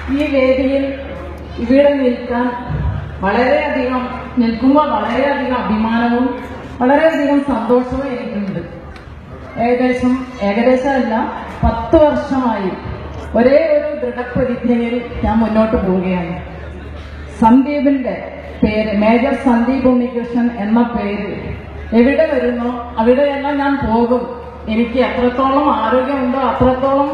ഈ വേദിയിൽ ഇവിടെ നിൽക്കാൻ വളരെയധികം നിൽക്കുമ്പോൾ വളരെയധികം അഭിമാനവും വളരെയധികം സന്തോഷവും എനിക്കുണ്ട് ഏകദേശം ഏകദേശമല്ല പത്ത് വർഷമായി ഒരേ ഒരു ദൃഢപ്രതിജ്ഞയിൽ ഞാൻ മുന്നോട്ട് പോവുകയാണ് സന്ദീപിന്റെ പേര് മേജർ സന്ദീപ് ഉണ്ണികൃഷ്ണൻ എന്ന പേര് എവിടെ വരുന്നോ അവിടെയെല്ലാം ഞാൻ പോകും എനിക്ക് എത്രത്തോളം ആരോഗ്യമുണ്ടോ അത്രത്തോളം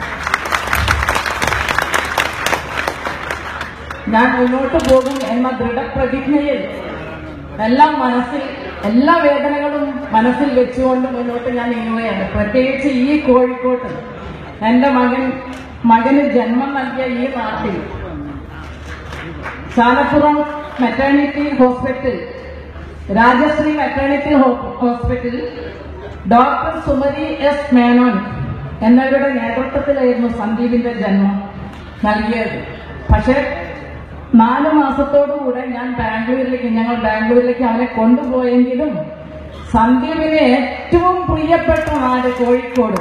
ഞാൻ മുന്നോട്ട് പോകും എന്ന ദൃഢപ്രതിജ്ഞയിൽ എല്ലാം മനസ്സിൽ എല്ലാ വേദനകളും മനസ്സിൽ വെച്ചുകൊണ്ട് മുന്നോട്ട് ഞാൻ നീങ്ങുകയാണ് പ്രത്യേകിച്ച് ഈ കോഴിക്കോട്ട് എന്റെ മകൻ മകന് ജന്മം നൽകിയ ഈ നാട്ടിൽ Chalappuram maternity hospital Rajashree maternity ho- hospital doctor Sumathi S Menon എന്നവരുടെ നേതൃത്വത്തിലായിരുന്നു സന്ദീപിന്റെ ജന്മം നൽകിയത് പക്ഷെ നാല് മാസത്തോടുകൂടെ ഞാൻ ബാംഗ്ലൂരിലേക്ക് ഞങ്ങൾ ബാംഗ്ലൂരിലേക്ക് അവനെ കൊണ്ടുപോയെങ്കിലും സന്ദീപിന് ഏറ്റവും പ്രിയപ്പെട്ട നാട് കോഴിക്കോട്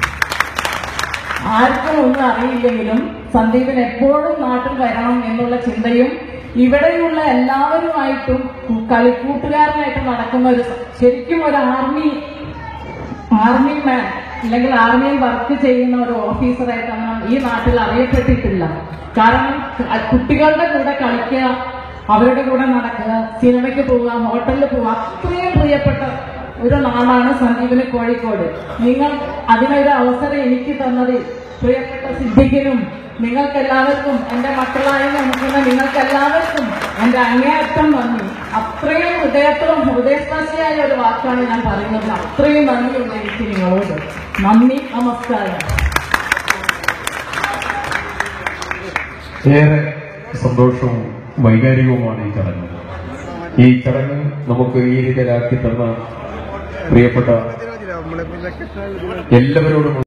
ആർക്കും ഒന്നും അറിയില്ലെങ്കിലും സന്ദീപിന് എപ്പോഴും നാട്ടിൽ വരണം എന്നുള്ള ചിന്തയും ഇവിടെയുള്ള എല്ലാവരുമായിട്ടും കളിക്കൂട്ടുകാരനായിട്ട് നടക്കുന്ന ഒരു ശരിക്കും ഒരു ആർമി ആർമി മാൻ അല്ലെങ്കിൽ ആർമിയിൽ വർക്ക് ചെയ്യുന്ന ഒരു ഓഫീസറായിട്ടാണ് ഈ നാട്ടിൽ അറിയപ്പെട്ടിട്ടില്ല കാരണം കുട്ടികളുടെ കൂടെ കളിക്കുക അവരുടെ കൂടെ നടക്കുക സിനിമയ്ക്ക് പോവുക ഹോട്ടലിൽ പോവുക അത്രയും പ്രിയപ്പെട്ട ഒരു നാടാണ് സന്ദീപിന് കോഴിക്കോട് നിങ്ങൾ അതിനൊരു അവസരം എനിക്ക് തന്നത് പ്രിയപ്പെട്ട സിദ്ദിഖിനും നിങ്ങൾക്കെല്ലാവർക്കും എന്റെ മക്കളായി നിൽക്കുന്ന നിങ്ങൾക്കെല്ലാവർക്കും എന്റെ അങ്ങേയറ്റം നന്ദി അത്രയും ഹൃദയത്തോളം ഹൃദയസ്പർശിയായ ഒരു വാക്കാണ് ഞാൻ പറയുന്നത് അത്രയും നന്ദിയുണ്ട് എനിക്ക് നിങ്ങളോട് നന്ദി നമസ്കാരം ഏറെ സന്തോഷവും വൈകാരികവുമാണ് ഈ ചടങ്ങ് ഈ ചടങ്ങ് നമുക്ക് ഈ രീതിയിലാക്കി തന്ന പ്രിയപ്പെട്ട എല്ലാവരോടും